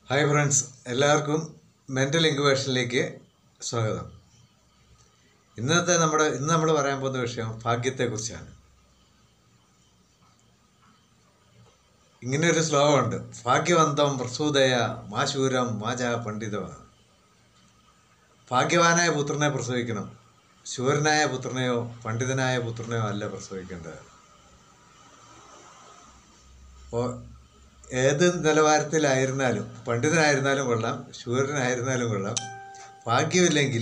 Hi friends എല്ലാവർക്കും mental ഇൻക്യുബേഷനിലേക്ക് സ്വാഗതം ഇന്നത്തെ നമ്മുടെ ഇന്ന് നമ്മൾ പറയാൻ പോകുന്ന വിഷയം ഭാഗ്യത്തെക്കുറിച്ചാണ് ഇങ്ങനെ ഒരു ശ്ലോകമുണ്ട് ഭാഗ്യവന്തം പ്രസൂതയ മാ ശൂരം മാജ പണ്ഡിതമാണ് ഭാഗ്യവാനായ പുത്രനെ പ്രസവിക്കണം ശൂരനായ പുത്രനെയോ പണ്ഡിതനായ പുത്രനെയോ അല്ല പ്രസവിക്കേണ്ടത് അപ്പോൾ ഏത് നിലവാരത്തിലായിരുന്നാലും പണ്ഡിതനായിരുന്നാലും കൊള്ളാം ശൂരനായിരുന്നാലും കൊള്ളാം ഭാഗ്യമില്ലെങ്കിൽ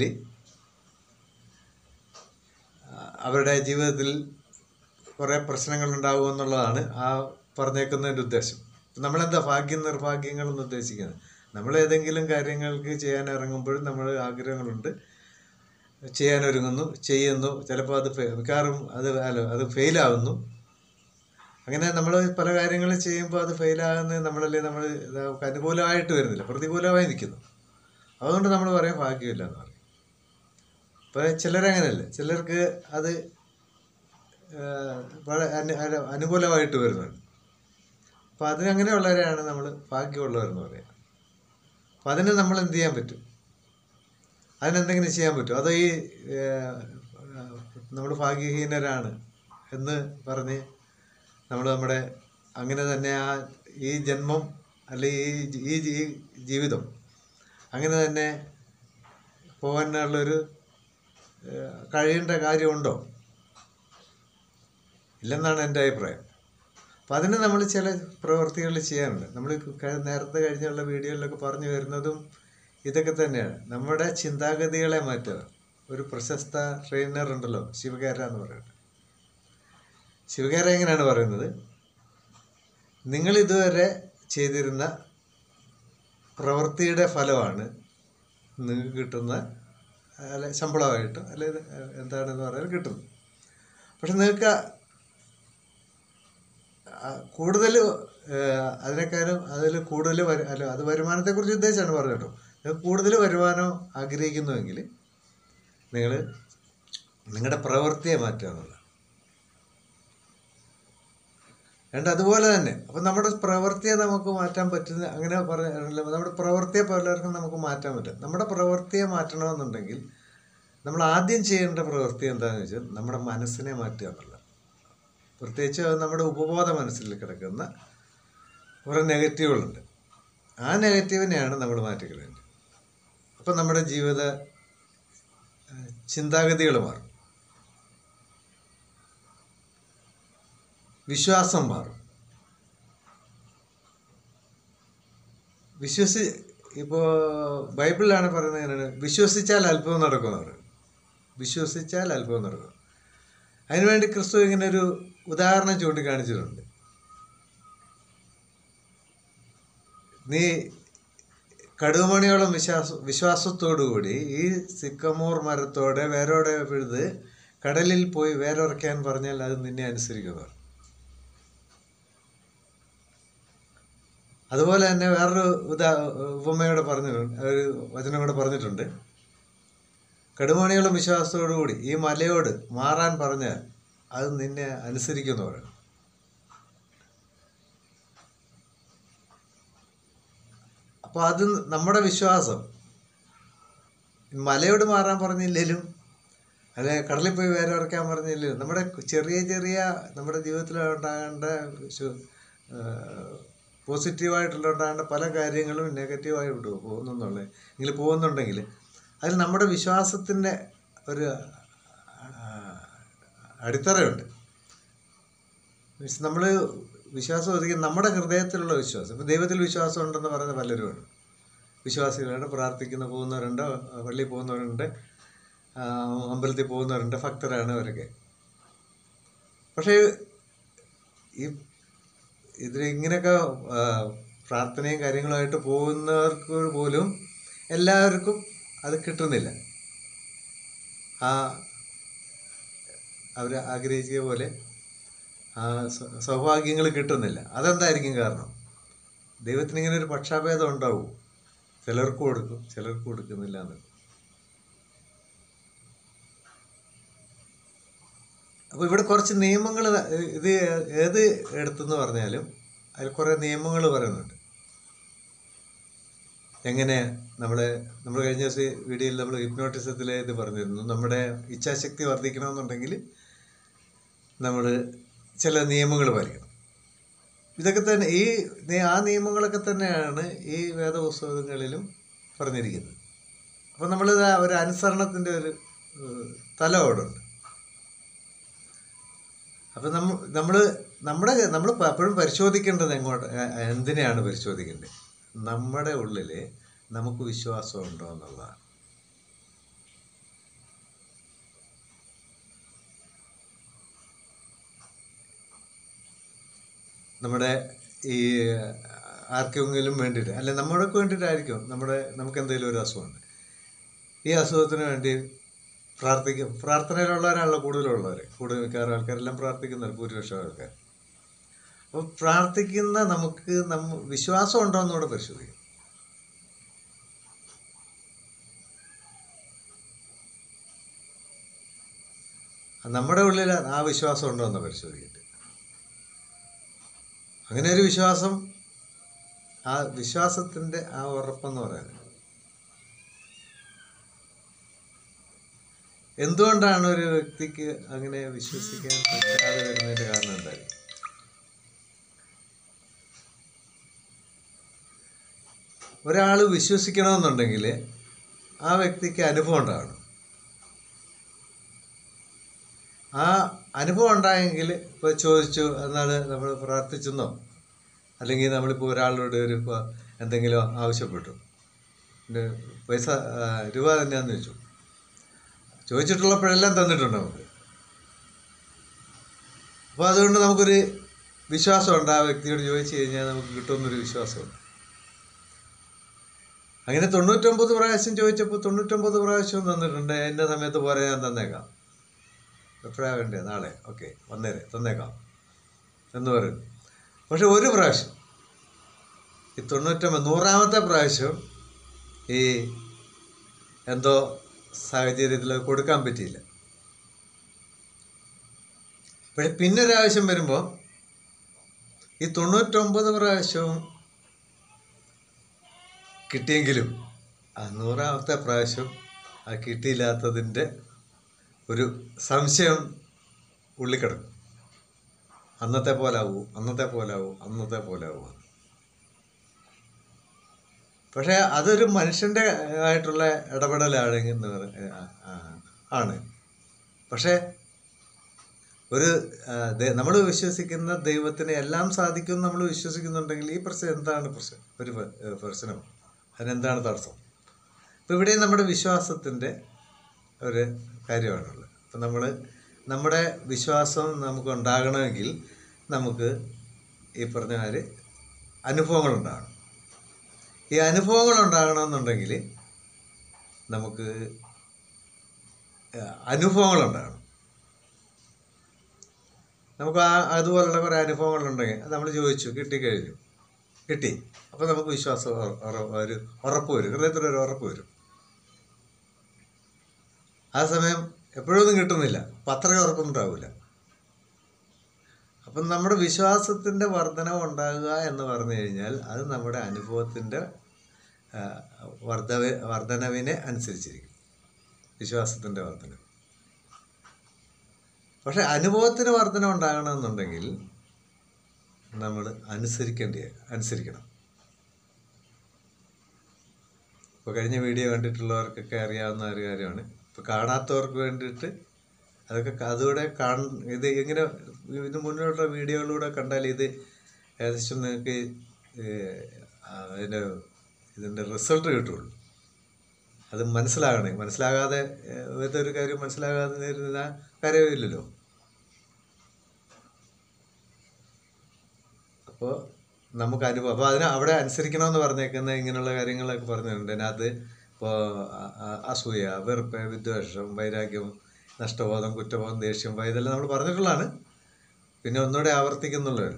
അവരുടെ ജീവിതത്തിൽ കുറേ പ്രശ്നങ്ങൾ ഉണ്ടാകുമെന്നുള്ളതാണ് ആ പറഞ്ഞേക്കുന്നതിൻ്റെ ഉദ്ദേശം നമ്മളെന്താ ഭാഗ്യം നിർഭാഗ്യങ്ങളെന്ന് ഉദ്ദേശിക്കുന്നത് നമ്മൾ ഏതെങ്കിലും കാര്യങ്ങൾക്ക് ചെയ്യാൻ ഇറങ്ങുമ്പോഴും നമ്മൾ ആഗ്രഹങ്ങളുണ്ട് ചെയ്യാനൊരുങ്ങുന്നു ചെയ്യുന്നു ചിലപ്പോൾ അത് ഫെ- മിക്കവാറും അത് അല്ല അത് ഫെയിലാവുന്നു അങ്ങനെ നമ്മൾ പല കാര്യങ്ങളും ചെയ്യുമ്പോൾ അത് ഫെയിലാകുന്നത് നമ്മളല്ലേ നമ്മൾ നമുക്ക് അനുകൂലമായിട്ട് വരുന്നില്ല പ്രതികൂലമായി നിൽക്കുന്നു അതുകൊണ്ട് നമ്മൾ പറയാം ഭാഗ്യമില്ല എന്ന് പറയും അപ്പോൾ ചിലരങ്ങനെയല്ല ചിലർക്ക് അത് ആഹ്, വളരെ അനു അനു- അനുകൂലമായിട്ട് വരുന്നുണ്ട് അപ്പോൾ അതിനങ്ങനെയുള്ളവരെയാണ് നമ്മൾ ഭാഗ്യമുള്ളവരെന്ന് പറയുക അപ്പം അതിന് നമ്മൾ എന്ത് ചെയ്യാൻ പറ്റും അതിനെന്തെങ്കിലും ചെയ്യാൻ പറ്റും അതോ ഈ നമ്മൾ ഭാഗ്യഹീനരാണ് എന്ന് പറഞ്ഞ് നമ്മൾ നമ്മുടെ അങ്ങനെ തന്നെ ആ ഈ ജന്മം അല്ലെ ഈ ജി- ഈ ജി- ഈ ജീവിതം അങ്ങനെ തന്നെ പോകാനുള്ളൊരു ഏഹ്, കഴിയേണ്ട കാര്യമുണ്ടോ ഇല്ലെന്നാണ് എൻ്റെ അഭിപ്രായം അപ്പം അതിന് നമ്മൾ ചില പ്രവൃത്തികൾ ചെയ്യാറുണ്ട് നമ്മൾ ക- നേരത്തെ കഴിഞ്ഞുള്ള വീഡിയോയിലൊക്കെ പറഞ്ഞു വരുന്നതും ഇതൊക്കെ തന്നെയാണ് നമ്മുടെ ചിന്താഗതികളെ മാറ്റുക ഒരു പ്രശസ്ത ട്രെയിനർ ഉണ്ടല്ലോ ശിവകാര എന്ന് പറയുന്നത് ശിവകാര എങ്ങനെയാണ് പറയുന്നത് നിങ്ങൾ ഇതുവരെ ചെയ്തിരുന്ന പ്രവൃത്തിയുടെ ഫലമാണ് നിങ്ങൾക്ക് കിട്ടുന്ന അല്ലെ ശമ്പളമായിട്ടോ അല്ലെ ഇത് എന്താണെന്ന് പറയാൻ കിട്ടുന്നത് പക്ഷെ നിങ്ങൾക്ക് കൂടുതൽ അതിനേക്കാളും അതിൽ കൂടുതൽ വരു അല്ല അത് വരുമാനത്തെക്കുറിച്ച് ഉദ്ദേശിച്ചാണ് പറഞ്ഞത് കേട്ടോ നിങ്ങൾക്ക് കൂടുതൽ വരുമാനം ആഗ്രഹിക്കുന്നുവെങ്കിൽ നിങ്ങൾ നിങ്ങളുടെ പ്രവൃത്തിയെ മാറ്റുക എന്നുള്ളത് രണ്ട് അതുപോലെ തന്നെ അപ്പം നമ്മുടെ പ്രവൃത്തിയെ നമുക്ക് മാറ്റാൻ പറ്റുന്ന അങ്ങനെ പറഞ്ഞ നമ്മുടെ പ്രവൃത്തിയെ പലർക്കും നമുക്ക് മാറ്റാൻ പറ്റും നമ്മുടെ പ്രവൃത്തിയെ മാറ്റണമെന്നുണ്ടെങ്കിൽ നമ്മൾ ആദ്യം ചെയ്യേണ്ട പ്രവൃത്തി എന്താണെന്ന് വെച്ചാൽ നമ്മുടെ മനസ്സിനെ മാറ്റുക എന്നുള്ളത് പ്രത്യേകിച്ച് അത് നമ്മുടെ ഉപബോധ മനസ്സിൽ കിടക്കുന്ന കുറേ നെഗറ്റീവുകളുണ്ട് ആ നെഗറ്റീവിനെയാണ് നമ്മൾ മാറ്റിക്കളയേണ്ടത് അപ്പം നമ്മുടെ ജീവിത ഏഹ്, ചിന്താഗതികൾ മാറും വിശ്വാസം മാറും വിശ്വസി ഇപ്പോൾ ബൈബിളിലാണ് പറയുന്നത് എങ്ങനെയാണ് വിശ്വസിച്ചാൽ അത്ഭുതം നടക്കുമെന്ന് പറയും വിശ്വസിച്ചാൽ അത്ഭുതം നടക്കും അതിനുവേണ്ടി ക്രിസ്തു ഇങ്ങനെ ഒരു ഉദാഹരണം ചൂണ്ടിക്കാണിച്ചിട്ടുണ്ട് നീ കടുമണിയോളം വിശ്വാസ വിശ്വാസത്തോടുകൂടി ഈ സിക്കമോർ മരത്തോടെ വേരോടെ പിഴുത് കടലിൽ പോയി വേരുറയ്ക്കാൻ പറഞ്ഞാൽ അത് നിന്നെ അനുസരിക്കുന്നു അതുപോലെ തന്നെ വേറൊരു ഉദാ ഉപമയോടെ പറഞ്ഞിട്ടുണ്ട് ഒരു വചനം കൂടെ പറഞ്ഞിട്ടുണ്ട് കടുമണികളും വിശ്വാസത്തോടുകൂടി ഈ മലയോട് മാറാൻ പറഞ്ഞാൽ അത് നിന്നെ അനുസരിക്കുന്നു പറയണം അപ്പോൾ അത് നമ്മുടെ വിശ്വാസം മലയോട് മാറാൻ പറഞ്ഞില്ലേലും അല്ലെ കടലിൽ പോയി വേറെ ഇറക്കാൻ പറഞ്ഞില്ലേലും നമ്മുടെ ചെറിയ ചെറിയ നമ്മുടെ ജീവിതത്തിൽ ഉണ്ടാകേണ്ട ശു- ആഹ് പോസിറ്റീവായിട്ടുള്ള ഉണ്ടാകേണ്ട പല കാര്യങ്ങളും നെഗറ്റീവായിട്ട് പോകുന്നുള്ളത് എങ്കിൽ പോകുന്നുണ്ടെങ്കിൽ അതിൽ നമ്മുടെ വിശ്വാസത്തിൻ്റെ ഒരു ആഹ്, അടിത്തറയുണ്ട് മീൻസ് നമ്മൾ വിശ്വാസം ഒതുക്കി നമ്മുടെ ഹൃദയത്തിലുള്ള വിശ്വാസം ഇപ്പം ദൈവത്തിൽ വിശ്വാസം ഉണ്ടെന്ന് പറയുന്ന പലരുമാണ് വിശ്വാസികളുണ്ട് പ്രാർത്ഥിക്കുന്ന പോകുന്നവരുണ്ട് പള്ളിയിൽ പോകുന്നവരുണ്ട് ആ, അമ്പലത്തിൽ പോകുന്നവരുണ്ട് ഭക്തരാണ് അവരൊക്കെ പക്ഷേ ഈ ഇതിൽ ഇങ്ങനെയൊക്കെ ആ, പ്രാർത്ഥനയും കാര്യങ്ങളുമായിട്ട് പോകുന്നവർക്ക് പോലും എല്ലാവർക്കും അത് കിട്ടുന്നില്ല ആ അവർ ആഗ്രഹിച്ച പോലെ ആ സ- സൗഭാഗ്യങ്ങൾ കിട്ടുന്നില്ല അതെന്തായിരിക്കും കാരണം ദൈവത്തിന് ഇങ്ങനെ ഒരു പക്ഷാഭേദം ഉണ്ടാവും ചിലർക്ക് കൊടുക്കും ചിലർക്ക് കൊടുക്കുന്നില്ല എന്ന് അപ്പോൾ ഇവിടെ കുറച്ച് നിയമങ്ങൾ ഇത് ഏത് എടുത്തെന്ന് പറഞ്ഞാലും അതിൽ കുറേ നിയമങ്ങൾ പറയുന്നുണ്ട് എങ്ങനെ നമ്മൾ നമ്മൾ കഴിഞ്ഞ ദിവസം വീഡിയോയിൽ നമ്മൾ ഹിപ്നോട്ടിസത്തിലെ ഇത് പറഞ്ഞിരുന്നു നമ്മുടെ ഇച്ഛാശക്തി വർദ്ധിക്കണമെന്നുണ്ടെങ്കിൽ നമ്മൾ ചില നിയമങ്ങൾ പാലിക്കണം ഇതൊക്കെ തന്നെ ഈ നി- ആ നിയമങ്ങളൊക്കെ തന്നെയാണ് ഈ വേദപുസ്തകങ്ങളിലും പറഞ്ഞിരിക്കുന്നത് അപ്പോൾ നമ്മളിത് ആ ഒരു അനുസരണത്തിൻ്റെ ഒരു ഏഹ്, തലം അവിടെ ഉണ്ട് അപ്പം നമ്മൾ നമ്മൾ നമ്മുടെ നമ്മൾ എപ്പോഴും പരിശോധിക്കേണ്ടത് എങ്ങോട്ട് എ- എന്തിനെയാണ് പരിശോധിക്കേണ്ടത് നമ്മുടെ ഉള്ളിൽ നമുക്ക് വിശ്വാസം ഉണ്ടോ എന്നുള്ളതാണ് നമ്മുടെ ഈ ആർക്കെങ്കിലും വേണ്ടിയിട്ട് അല്ലെ നമ്മൾക്ക് വേണ്ടിയിട്ടായിരിക്കും നമ്മുടെ നമുക്ക് എന്തെങ്കിലും ഒരു അസുഖമുണ്ട് ഈ അസുഖത്തിന് വേണ്ടി പ്രാർത്ഥിക്കും പ്രാർത്ഥനയിലുള്ളവരാണല്ലോ കൂടുതലുള്ളവർ കൂടുതൽ മിക്കവാറും ആൾക്കാരെല്ലാം പ്രാർത്ഥിക്കുന്നവർ ഭൂരിപക്ഷം ആൾക്കാർ അപ്പോൾ പ്രാർത്ഥിക്കുന്ന നമുക്ക് നമ്മ വിശ്വാസം ഉണ്ടോ എന്നൂടെ പരിശോധിക്കും നമ്മുടെ ഉള്ളിൽ ആ വിശ്വാസം ഉണ്ടോ എന്ന് പരിശോധിക്കട്ടെ അങ്ങനെ ഒരു വിശ്വാസം ആ വിശ്വാസത്തിൻ്റെ ആ ഉറപ്പെന്ന് പറയുന്നത് എന്തുകൊണ്ടാണ് ഒരു വ്യക്തിക്ക് അങ്ങനെ വിശ്വസിക്കാൻ പറ്റാതെ വരുന്നതിന്റെ കാരണം എന്തായാലും ഒരാൾ വിശ്വസിക്കണമെന്നുണ്ടെങ്കിൽ ആ വ്യക്തിക്ക് അനുഭവം ഉണ്ടാകണം ആ അനുഭവം ഉണ്ടായെങ്കിൽ ഇപ്പോൾ ചോദിച്ചു എന്നാണ് നമ്മൾ പ്രാർത്ഥിച്ചെന്നോ അല്ലെങ്കിൽ നമ്മളിപ്പോൾ ഒരാളോട് ഒരു ഇപ്പോൾ എന്തെങ്കിലും ആവശ്യപ്പെട്ടു പിന്നെ പൈസ ആ, രൂപ തന്നെയാന്ന് ചോദിച്ചു ചോദിച്ചിട്ടുള്ളപ്പോഴെല്ലാം തന്നിട്ടുണ്ട് നമുക്ക് അപ്പോൾ അതുകൊണ്ട് നമുക്കൊരു വിശ്വാസമുണ്ട് ആ വ്യക്തിയോട് ചോദിച്ചു കഴിഞ്ഞാൽ നമുക്ക് കിട്ടുമെന്നൊരു വിശ്വാസമുണ്ട് അങ്ങനെ തൊണ്ണൂറ്റൊമ്പത് പ്രാവശ്യം ചോദിച്ചപ്പോൾ തൊണ്ണൂറ്റൊമ്പത് പ്രാവശ്യവും തന്നിട്ടുണ്ട് എൻ്റെ സമയത്ത് പോരെ ഞാൻ തന്നേക്കാം എപ്പോഴാണ് വേണ്ടത് നാളെ ഓക്കെ വന്നേരെ തന്നേക്കാം എന്ന് പറയും പക്ഷെ ഒരു പ്രാവശ്യം ഈ തൊണ്ണൂറ്റൊമ്പത് നൂറാമത്തെ പ്രാവശ്യം ഈ എന്തോ സാഹചര്യത്തിൽ അത് കൊടുക്കാൻ പറ്റിയില്ല പക്ഷെ പിന്നെ ഒരാവശ്യം വരുമ്പോൾ ഈ തൊണ്ണൂറ്റൊമ്പത് പ്രാവശ്യവും കിട്ടിയെങ്കിലും ആ നൂറാമത്തെ പ്രാവശ്യം ആ കിട്ടിയില്ലാത്തതിൻ്റെ ഒരു സംശയം ഉള്ളിൽ കിടക്കും അന്നത്തെ പോലാവൂ അന്നത്തെ പോലാവൂ അന്നത്തെ പോലാവൂ പക്ഷേ അതൊരു മനുഷ്യൻ്റെ ആയിട്ടുള്ള ഇടപെടലാണെങ്കിൽ എന്ന് പറ- ആ, ആ, ആണ് പക്ഷേ ഒരു നമ്മൾ വിശ്വസിക്കുന്ന ദൈവത്തിന് എല്ലാം സാധിക്കും നമ്മൾ വിശ്വസിക്കുന്നുണ്ടെങ്കിൽ ഈ പ്രശ്നം എന്താണ് പ്രശ്നം ഒരു പ- ഏ, പ്രശ്നം അതിനെന്താണ് തടസ്സം ഇപ്പം ഇവിടെ നമ്മുടെ വിശ്വാസത്തിൻ്റെ ഒരു കാര്യമാണുള്ളത് അപ്പം നമ്മൾ നമ്മുടെ വിശ്വാസം നമുക്ക് ഉണ്ടാകണമെങ്കിൽ നമുക്ക് ഈ പറഞ്ഞ മാതിരി അനുഭവങ്ങളുണ്ടാകണം ഈ അനുഭവങ്ങൾ ഉണ്ടാകണമെന്നുണ്ടെങ്കിൽ നമുക്ക് അനുഭവങ്ങളുണ്ടാകണം നമുക്ക് ആ അതുപോലുള്ള കുറേ അനുഭവങ്ങളുണ്ടെങ്കിൽ അത് നമ്മൾ ചോദിച്ചു കിട്ടിക്കഴിഞ്ഞു കിട്ടി അപ്പോൾ നമുക്ക് വിശ്വാസം ഉറ- ഉറ- ഒരു ഉറപ്പ് വരും ഹൃദയത്തിൽ ഒരു ഉറപ്പ് വരും ആ സമയം എപ്പോഴൊന്നും കിട്ടുന്നില്ല അപ്പം അത്രയും ഉറപ്പൊന്നും ഉണ്ടാവില്ല അപ്പം നമ്മുടെ വിശ്വാസത്തിൻ്റെ വർധനവ് ഉണ്ടാകുക എന്ന് പറഞ്ഞു കഴിഞ്ഞാൽ അത് നമ്മുടെ അനുഭവത്തിൻ്റെ ആ, വർധവ വർധനവിനെ അനുസരിച്ചിരിക്കും വിശ്വാസത്തിൻ്റെ വർധന പക്ഷെ അനുഭവത്തിന് വർധന ഉണ്ടാകണമെന്നുണ്ടെങ്കിൽ നമ്മൾ അനുസരിക്കേണ്ടി അനുസരിക്കണം ഇപ്പോൾ കഴിഞ്ഞ വീഡിയോ കണ്ടിട്ടുള്ളവർക്കൊക്കെ അറിയാവുന്ന ഒരു കാര്യമാണ് ഇപ്പോൾ കാണാത്തവർക്ക് വേണ്ടിയിട്ട് അതൊക്കെ ക- അതുകൂടെ കാണ ഇത് ഇങ്ങനെ ഇതിന് മുന്നിലുള്ള വീഡിയോകളിലൂടെ കണ്ടാൽ ഇത് ഏകദേശം നിങ്ങൾക്ക് ഏഹ്, അതിൻ്റെ ഇതിൻ്റെ റിസൾട്ട് കിട്ടുള്ളൂ അത് മനസ്സിലാകണേ മനസ്സിലാകാതെ ഏഹ്, ഏതൊരു കാര്യം മനസ്സിലാകാതെ ഇരുന്നാൽ കാര്യമില്ലല്ലോ അപ്പോൾ നമുക്ക് അനുഭവം അപ്പോൾ അതിന് അവിടെ അനുസരിക്കണമെന്ന് പറഞ്ഞേക്കുന്ന ഇങ്ങനെയുള്ള കാര്യങ്ങളൊക്കെ പറഞ്ഞിട്ടുണ്ട് അതിനകത്ത് ഇപ്പോൾ അസൂയ വെറുപ്പ് വിദ്വേഷം വൈരാഗ്യം നഷ്ടബോധം കുറ്റബോധം ദേഷ്യം ഭയം ഇതെല്ലാം നമ്മൾ പറഞ്ഞിട്ടുള്ളതാണ് പിന്നെ ഒന്നുകൂടെ ആവർത്തിക്കുന്നുള്ളത്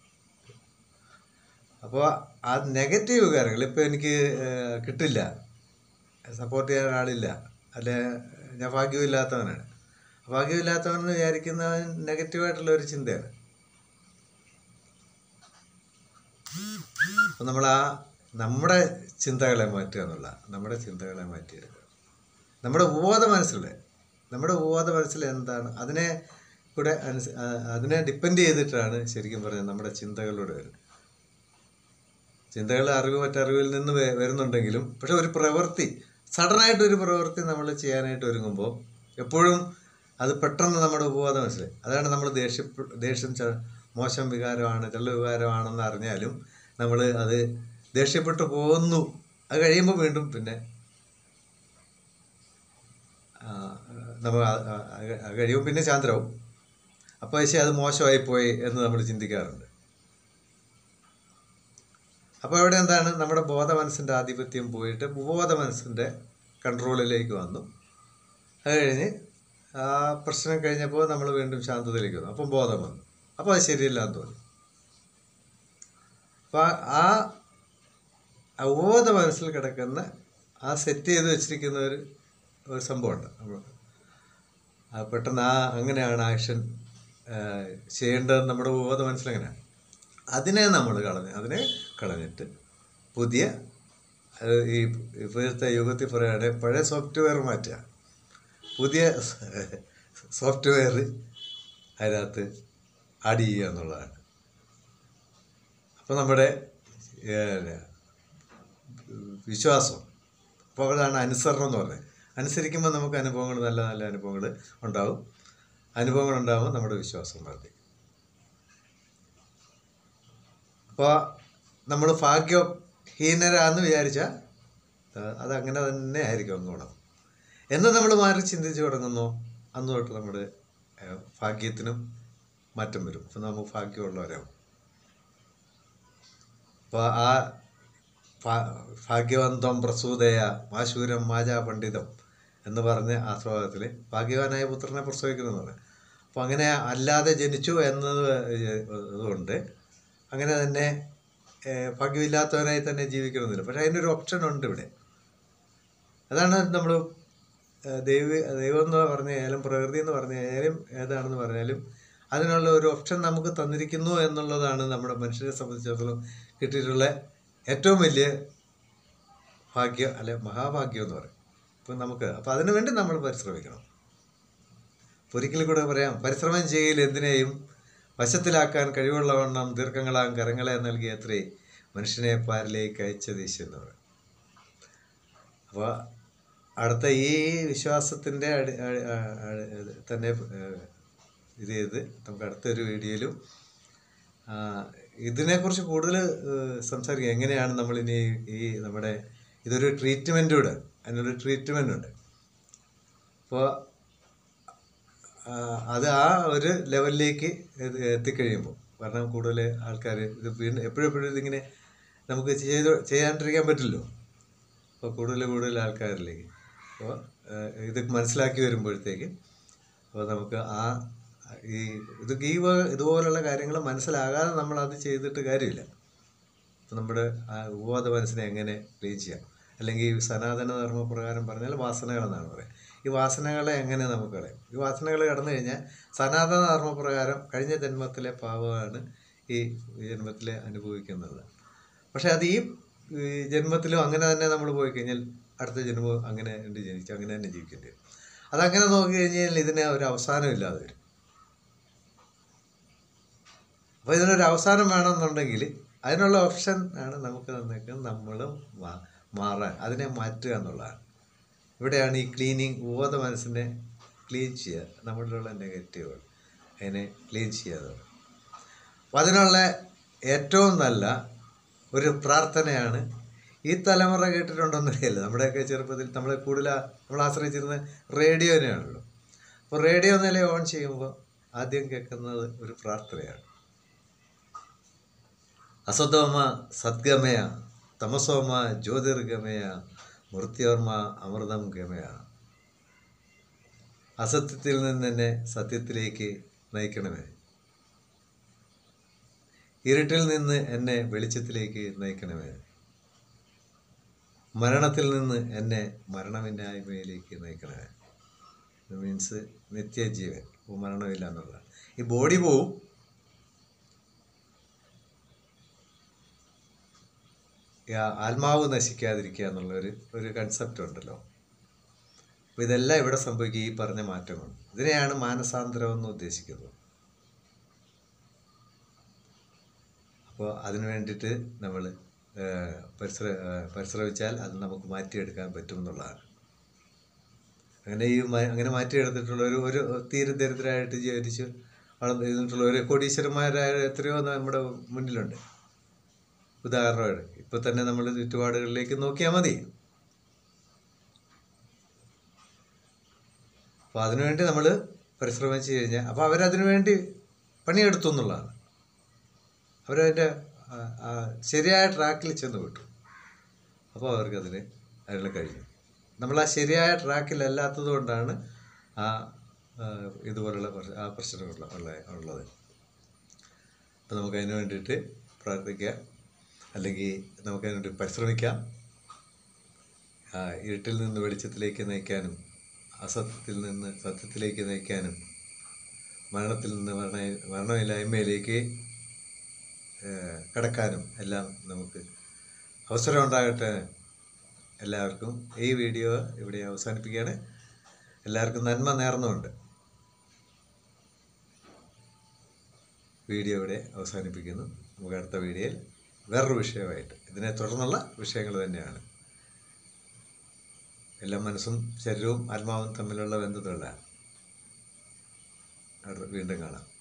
അപ്പോൾ ആ നെഗറ്റീവ് കാര്യങ്ങൾ ഇപ്പോൾ എനിക്ക് ഏഹ്, കിട്ടില്ല സപ്പോർട്ട് ചെയ്യാൻ ആളില്ല അല്ലെ ഞാൻ ഭാഗ്യമില്ലാത്തവനാണ് ഭാഗ്യമില്ലാത്തവനെന്ന് വിചാരിക്കുന്നവൻ നെഗറ്റീവായിട്ടുള്ള ഒരു ചിന്തയാണ് അപ്പം നമ്മൾ ആ നമ്മുടെ ചിന്തകളെ മാറ്റുക എന്നുള്ള നമ്മുടെ ചിന്തകളെ മാറ്റിയെടുക്കുക നമ്മുടെ ഉപബോധ മനസ്സിലെ നമ്മുടെ ഉപബോധ മനസ്സിൽ എന്താണ് അതിനെ കൂടെ അനുസ ആ- അതിനെ ഡിപ്പെൻഡ് ചെയ്തിട്ടാണ് ശരിക്കും പറഞ്ഞാൽ നമ്മുടെ ചിന്തകളിലൂടെ വരുന്നത് ചിന്തകൾ അറിവ് മറ്ററിവിൽ നിന്ന് വെ- വരുന്നുണ്ടെങ്കിലും പക്ഷെ ഒരു പ്രവൃത്തി സഡനായിട്ട് ഒരു പ്രവൃത്തി നമ്മൾ ചെയ്യാനായിട്ട് ഒരുങ്ങുമ്പോൾ എപ്പോഴും അത് പെട്ടെന്ന് നമ്മുടെ ഉപബോധ മനസ്സിലായി അതാണ് നമ്മൾ ദേഷ്യ ദേഷ്യം ച- മോശം വികാരമാണ് ചെള്ള വികാരമാണെന്ന് അറിഞ്ഞാലും നമ്മൾ അത് ദേഷ്യപ്പെട്ടു പോകുന്നു അത് കഴിയുമ്പോൾ വീണ്ടും പിന്നെ ആ, നമ്മൾ ആ- ആ- ആ കഴിയുമ്പോൾ പിന്നെ ശാന്തരാവും അപ്പോൾ പക്ഷേ അത് മോശമായി പോയി എന്ന് നമ്മൾ ചിന്തിക്കാറുണ്ട് അപ്പോൾ അവിടെ എന്താണ് നമ്മുടെ ബോധ മനസ്സിൻ്റെ ആധിപത്യം പോയിട്ട് ഉപബോധ മനസ്സിൻ്റെ കൺട്രോളിലേക്ക് വന്നു അത് കഴിഞ്ഞ് ആ പ്രശ്നം കഴിഞ്ഞപ്പോൾ നമ്മൾ വീണ്ടും ശാന്തതയിലേക്ക് വന്നു അപ്പം ബോധം വന്നു അപ്പോൾ അത് ശരിയല്ല എന്ന് തോന്നി അപ്പോൾ ആ ആ ഉപബോധ മനസ്സിൽ കിടക്കുന്ന ആ സെറ്റ് ചെയ്ത് വെച്ചിരിക്കുന്ന ഒരു ഒരു സംഭവമുണ്ട് നമ്മൾ ആ പെട്ടെന്ന് ആ അങ്ങനെയാണ് ആക്ഷൻ ചെയ്യേണ്ടത് നമ്മുടെ ഉപബോധ മനസ്സിലെങ്ങനെയാണ് അതിനെ നമ്മൾ കളഞ്ഞ് അതിനെ കളഞ്ഞിട്ട് പുതിയ അത് ഈ ഇപ്പോഴത്തെ യുഗത്തിൽ പറയുകയാണെങ്കിൽ പഴയ സോഫ്റ്റ്വെയർ മാറ്റുക പുതിയ സോഫ്റ്റ്വെയർ അതിനകത്ത് ആഡ് ചെയ്യുക എന്നുള്ളതാണ് അപ്പോൾ നമ്മുടെ ഏഹ്, വിശ്വാസം അപ്പോൾ അതാണ് അനുസരണം എന്ന് പറയുന്നത് അനുസരിക്കുമ്പോൾ നമുക്ക് അനുഭവങ്ങൾ നല്ല നല്ല അനുഭവങ്ങൾ ഉണ്ടാവും അനുഭവങ്ങൾ ഉണ്ടാകുമ്പോൾ നമ്മുടെ വിശ്വാസം വർദ്ധിക്കും അപ്പോൾ നമ്മൾ ഭാഗ്യഹീനരാന്ന് വിചാരിച്ചാൽ അതങ്ങനെ തന്നെ ആയിരിക്കും അങ്ങോളം എന്ന് നമ്മൾ മാറി ചിന്തിച്ച് തുടങ്ങുന്നു അന്ന് തൊട്ട് നമ്മുടെ ഏഹ്, ഭാഗ്യത്തിനും മാറ്റം വരും അപ്പം നമുക്ക് ഭാഗ്യമുള്ളവരാകും അപ്പോൾ ആ ഭാ- ഭാഗ്യവന്തം പ്രസൂതയ മാശൂരം മാജാ പണ്ഡിതം എന്ന് പറഞ്ഞ ആ ശ്ലോകത്തിൽ ഭാഗ്യവാനായ പുത്രനെ പ്രസവിക്കുന്നു എന്ന് പറയും അപ്പോൾ അങ്ങനെ അല്ലാതെ ജനിച്ചു എന്നത് അതുകൊണ്ട് അങ്ങനെ തന്നെ ഏഹ്, ഭാഗ്യമില്ലാത്തവനായി തന്നെ ജീവിക്കണമെന്നില്ല പക്ഷേ അതിനൊരു ഓപ്ഷൻ ഉണ്ട് ഇവിടെ അതാണ് നമ്മൾ ദൈവ ദൈവം എന്ന് പറഞ്ഞാലും പ്രകൃതി എന്ന് പറഞ്ഞാലും ഏതാണെന്ന് പറഞ്ഞാലും അതിനുള്ള ഒരു ഓപ്ഷൻ നമുക്ക് തന്നിരിക്കുന്നു എന്നുള്ളതാണ് നമ്മുടെ മനുഷ്യരെ സംബന്ധിച്ചിടത്തോളം കിട്ടിയിട്ടുള്ള ഏറ്റവും വലിയ ഭാഗ്യം അല്ലെ മഹാഭാഗ്യം എന്ന് പറയും അപ്പം നമുക്ക് അപ്പം അതിനു വേണ്ടി നമ്മൾ പരിശ്രമിക്കണം അപ്പൊ ഒരിക്കലും കൂടെ പറയാം പരിശ്രമം ചെയ്യൽ എന്തിനേയും വശത്തിലാക്കാൻ കഴിവുള്ളവണ്ണം ദീർഘങ്ങളാം കരങ്ങളെ നൽകിയത്രേ മനുഷ്യനെ പാരിലേക്ക് അയച്ചത് ഈശോ എന്ന് പറയും അപ്പോൾ അടുത്ത ഈ വിശ്വാസത്തിൻ്റെ അടി അ- അ- അ- തന്നെ ഏഹ്, ഇത് ചെയ്ത് നമുക്ക് അടുത്തൊരു വീഡിയോയിലും ആ, ഇതിനെക്കുറിച്ച് കൂടുതൽ ഏഹ്, സംസാരിക്കാം എങ്ങനെയാണ് നമ്മളിനി ഈ നമ്മുടെ ഇതൊരു ട്രീറ്റ്മെൻ്റ് കൂടെ അതിനൊരു ട്രീറ്റ്മെൻ്റ് ഉണ്ട് അപ്പോൾ അത് ആ ഒരു ലെവലിലേക്ക് ഇത് എത്തിക്കഴിയുമ്പോൾ കാരണം കൂടുതൽ ആൾക്കാർ ഇത് വീണ്ടും എപ്പോഴെപ്പോഴും ഇതിങ്ങനെ നമുക്ക് ചെയ്ത് ചെയ്യാണ്ടിരിക്കാൻ പറ്റില്ലല്ലോ അപ്പോൾ കൂടുതൽ കൂടുതൽ ആൾക്കാരിലേക്ക് അപ്പോൾ ഇത് മനസ്സിലാക്കി വരുമ്പോഴത്തേക്ക് അപ്പോൾ നമുക്ക് ആ ഈ ഇത് ഈ വക- ഇതുപോലുള്ള കാര്യങ്ങൾ മനസ്സിലാകാതെ നമ്മൾ അത് ചെയ്തിട്ട് കാര്യമില്ല അപ്പോൾ നമ്മുടെ ആ ഉപബോധ മനസ്സിനെ എങ്ങനെ ക്ലീൻ ചെയ്യാം അല്ലെങ്കിൽ ഈ സനാതന ധർമ്മപ്രകാരം പറഞ്ഞാൽ വാസനകളെന്നാണ് പറയുക ഈ വാസനകളെ എങ്ങനെ നമുക്ക് കളയാം ഈ വാസനകൾ കടന്നു കഴിഞ്ഞാൽ സനാതന ധർമ്മപ്രകാരം കഴിഞ്ഞ ജന്മത്തിലെ പാവമാണ് ഈ ജന്മത്തിൽ അനുഭവിക്കുന്നത് പക്ഷെ അത് ഈ ഈ ജന്മത്തിലും അങ്ങനെ തന്നെ നമ്മൾ പോയി കഴിഞ്ഞാൽ അടുത്ത ജന്മം അങ്ങനെ ഉണ്ട് ജനിച്ച് അങ്ങനെ തന്നെ ജീവിക്കേണ്ടി വരും അതങ്ങനെ നോക്കി കഴിഞ്ഞാൽ ഇതിന് ഒരു അവസാനം ഇല്ലാതെ വരും അപ്പോൾ ഇതിനൊരു അവസാനം വേണമെന്നുണ്ടെങ്കിൽ അതിനുള്ള ഓപ്ഷൻ ആണ് നമുക്ക് തന്നേക്കുന്നത് നമ്മൾ മാറാൻ അതിനെ മാറ്റുക എന്നുള്ളതാണ് ഇവിടെയാണ് ഈ ക്ലീനിങ് ഉപബോധ മനസ്സിനെ ക്ലീൻ ചെയ്യുക നമ്മളിലുള്ള നെഗറ്റീവുകൾ അതിനെ ക്ലീൻ ചെയ്യുക എന്നുള്ളത്. അപ്പം അതിനുള്ള ഏറ്റവും നല്ല ഒരു പ്രാർത്ഥനയാണ് ഈ തലമുറ കേട്ടിട്ടുണ്ടോന്നറിയില്ല നമ്മുടെയൊക്കെ ചെറുപ്പത്തിൽ നമ്മൾ കൂടുതൽ നമ്മൾ ആശ്രയിച്ചിരുന്ന റേഡിയോനെയാണല്ലോ അപ്പോൾ റേഡിയോ നില ഓൺ ചെയ്യുമ്പോൾ ആദ്യം കേൾക്കുന്നത് ഒരു പ്രാർത്ഥനയാണ് അസതോമ സദ്ഗമയ തമസോമ ജ്യോതിർഗമയ മൃത്യോർമ അമൃതം ഗമയ അസത്യത്തിൽ നിന്ന് തന്നെ സത്യത്തിലേക്ക് നയിക്കണമേ ഇരുട്ടിൽ നിന്ന് എന്നെ വെളിച്ചത്തിലേക്ക് നയിക്കണമേ മരണത്തിൽ നിന്ന് എന്നെ മരണമില്ലായ്മയിലേക്ക് നയിക്കണമേ ഇത് മീൻസ് നിത്യജീവൻ ഇപ്പോൾ മരണമില്ല എന്നുള്ളതാണ് ഈ ബോഡി പോവും ഈ ആ- ആത്മാവ് നശിക്കാതിരിക്കുക എന്നുള്ള ഒരു ഒരു കൺസെപ്റ്റ് ഉണ്ടല്ലോ അപ്പോൾ ഇതെല്ലാം ഇവിടെ സംഭവിക്കുക ഈ പറഞ്ഞ മാറ്റങ്ങൾ ഇതിനെയാണ് മാനസാന്തരം എന്ന് ഉദ്ദേശിക്കുന്നത് അപ്പോൾ അതിന് വേണ്ടിയിട്ട് നമ്മൾ പരിശ്ര ഏഹ് പരിശ്രമിച്ചാൽ അത് നമുക്ക് മാറ്റിയെടുക്കാൻ പറ്റും എന്നുള്ളതാണ് അങ്ങനെ ഈ മ- അങ്ങനെ മാറ്റിയെടുത്തിട്ടുള്ള ഒരു ഒരു തീരെ ദരിദ്രരായിട്ട് ജീവിച്ച് വളർന്നു ഇരുന്നിട്ടുള്ള ഒരു കോടീശ്വരന്മാരായ എത്രയോ നമ്മുടെ മുന്നിലുണ്ട് ഉദാഹരണമായിട്ട് ഇപ്പൊ തന്നെ നമ്മൾ ചുറ്റുപാടുകളിലേക്ക് നോക്കിയാൽ മതി അപ്പൊ അതിനുവേണ്ടി നമ്മൾ പരിശ്രമിച്ചു കഴിഞ്ഞാൽ അപ്പൊ അവരതിനു വേണ്ടി പണിയെടുത്തു എന്നുള്ളതാണ് അവരതിൻ്റെ ആ, ആ, ശരിയായ ട്രാക്കിൽ ചെന്ന് വിട്ടു അപ്പോൾ അവർക്കതിന് അതിനുള്ള കഴിഞ്ഞു നമ്മൾ ആ ശരിയായ ട്രാക്കിലല്ലാത്തത് കൊണ്ടാണ് ആ ആ, ഇതുപോലുള്ള പ്രശ്- ആ പ്രശ്നങ്ങൾ ഉള്ള ഉള്ളത് അപ്പം നമുക്ക് അതിന് വേണ്ടിയിട്ട് പ്രാർത്ഥിക്കാം അല്ലെങ്കിൽ നമുക്ക് അതിന് വേണ്ടി പരിശ്രമിക്കാം ആ, ഇരുട്ടിൽ നിന്ന് വെളിച്ചത്തിലേക്ക് നയിക്കാനും അസത്യത്തിൽ നിന്ന് സത്യത്തിലേക്ക് നയിക്കാനും മരണത്തിൽ നിന്ന് മരണ മരണമില്ലായ്മയിലേക്ക് ഏഹ്, കടക്കാനും എല്ലാം നമുക്ക് അവസരം ഉണ്ടാകട്ടെ എല്ലാവർക്കും ഈ വീഡിയോ ഇവിടെ അവസാനിപ്പിക്കുകയാണ് എല്ലാവർക്കും നന്മ നേർന്നുകൊണ്ട് വീഡിയോ ഇവിടെ അവസാനിപ്പിക്കുന്നു നമുക്ക് അടുത്ത വീഡിയോയിൽ വേറൊരു വിഷയമായിട്ട് ഇതിനെ തുടർന്നുള്ള വിഷയങ്ങൾ തന്നെയാണ് എല്ലാം മനസ്സും ശരീരവും ആത്മാവും തമ്മിലുള്ള ബന്ധത്തിലുള്ള അടുത്ത വീണ്ടും കാണാം